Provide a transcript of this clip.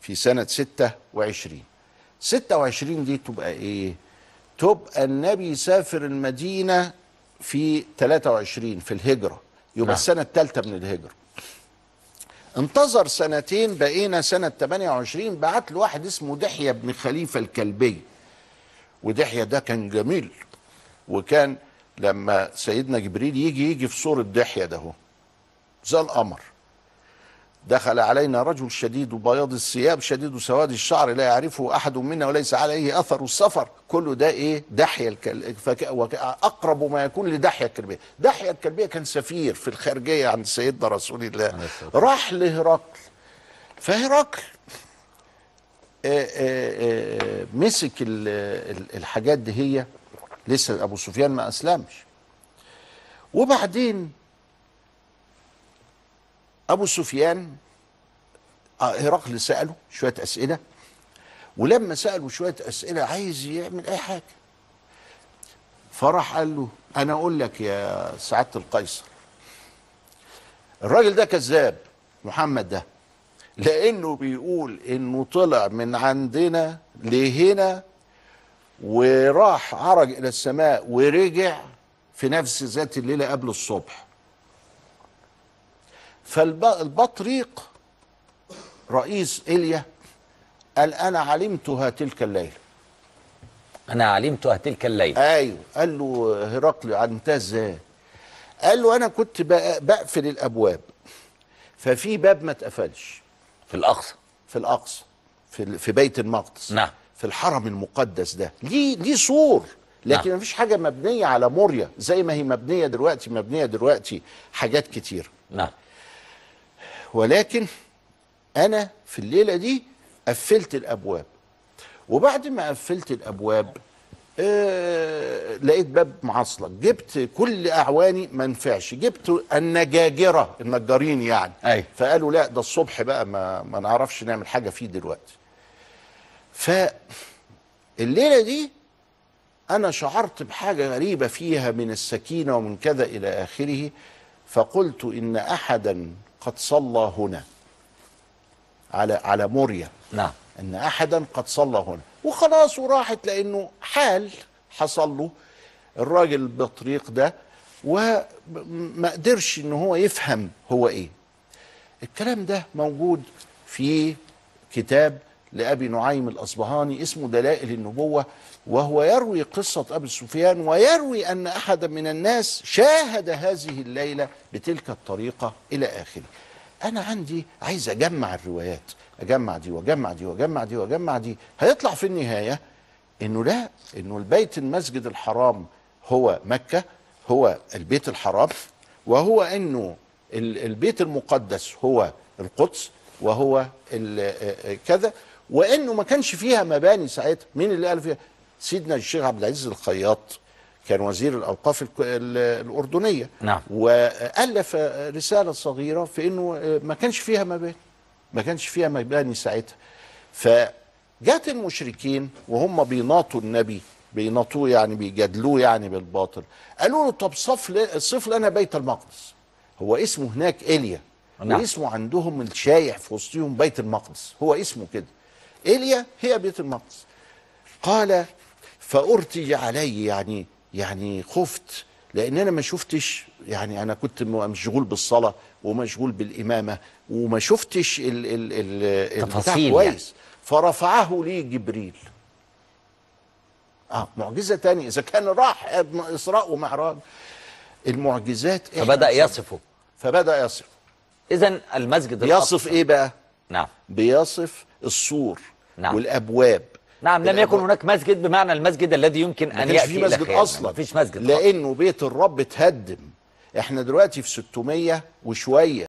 في سنة 26 26 دي تبقى ايه تبقى النبي سافر المدينة في 23 في الهجرة يبقى نعم. السنة الثالثة من الهجرة انتظر سنتين بقينا سنة 28 بعت له واحد اسمه دحية بن خليفة الكلبي ودحية ده كان جميل وكان لما سيدنا جبريل يجي يجي في صورة دحية ده هو زي القمر دخل علينا رجل شديد بياض الثياب شديد سواد الشعر لا يعرفه احد منا وليس عليه اثر السفر كله ده ايه دحية الكل... فك... وك... اقرب ما يكون لدحية الكلبية دحية الكلبية كان سفير في الخارجية عند سيدنا رسول الله راح لهرقل فهرقل آه، آه، آه، مسك ال- ال- الحاجات دي هي لسه ابو سفيان ما اسلمش وبعدين ابو سفيان آه، هرقل ساله شويه اسئله ولما ساله شويه اسئله عايز يعمل اي حاجه فراح قال له انا اقول لك يا سعاده القيصر الراجل ده كذاب محمد ده لانه بيقول انه طلع من عندنا لهنا وراح عرج الى السماء ورجع في نفس ذات الليله قبل الصبح فالبطريق رئيس ايليا قال انا علمتها تلك الليله انا علمتها تلك الليله ايوه قال له هرقل علمتها ازاي قال له انا كنت بق- بقفل الابواب ففي باب ما اتقفلش في الاقصى في الاقصى في ال- في بيت المقدس نعم. في الحرم المقدس ده ليه ليه سور لكن نعم. مفيش حاجه مبنيه على مريا زي ما هي مبنيه دلوقتي مبنيه دلوقتي حاجات كتير نعم ولكن انا في الليله دي قفلت الابواب وبعد ما قفلت الابواب آه لقيت باب معصلك جبت كل اعواني ما نفعش جبت النجاجره النجارين يعني أيوة. فقالوا لا ده الصبح بقى ما, ما نعرفش نعمل حاجه فيه دلوقتي فالليله دي انا شعرت بحاجه غريبه فيها من السكينه ومن كذا الى اخره فقلت ان احدا قد صلى هنا على على مريا نعم ان احدا قد صلى هنا وخلاص وراحت لانه حال حصل له الراجل البطريق ده وما قدرش ان هو يفهم هو ايه الكلام ده موجود في كتاب لابي نعيم الاصبهاني اسمه دلائل النبوه وهو يروي قصه ابي سفيان ويروي ان احدا من الناس شاهد هذه الليله بتلك الطريقه الى اخره. انا عندي عايز اجمع الروايات اجمع دي واجمع دي واجمع دي واجمع دي هيطلع في النهايه انه لا انه البيت المسجد الحرام هو مكه هو البيت الحرام وهو انه ال- البيت المقدس هو القدس وهو ال- آه، آه، كذا وانه ما كانش فيها مباني ساعتها مين اللي قال فيها سيدنا الشيخ عبد العزيز الخياط كان وزير الاوقاف الك- ال- الاردنيه نعم. والف رساله صغيره في انه آه، ما كانش فيها مباني ما كانش فيها مباني ساعتها فجات المشركين وهم بيناطوا النبي بيناطوه يعني بيجادلوه يعني بالباطل قالوا له طب صف ل- صف لنا بيت المقدس هو اسمه هناك ايليا نعم. واسمه عندهم الشايع في وسطهم بيت المقدس هو اسمه كده ايليا هي بيت المقدس قال فارتج علي يعني يعني خفت لان انا ما شفتش يعني انا كنت م- مشغول بالصلاه ومشغول بالامامه وما شفتش ال ال ال البتاع تفاصيل كويس فرفعه لي جبريل اه معجزه تانية اذا كان راح اسراء ومعراج المعجزات إحنا فبدا نصدق. يصفه فبدا يصف اذا المسجد بيصف الأقصى. ايه بقى نعم بيصف السور نعم. والابواب نعم لم يكن الأبواب. هناك مسجد بمعنى المسجد الذي يمكن ما ان كانش ياتي في الى مسجد خيانة. اصلا ما فيش مسجد خالص. لانه بيت الرب اتهدم احنا دلوقتي في 600 وشويه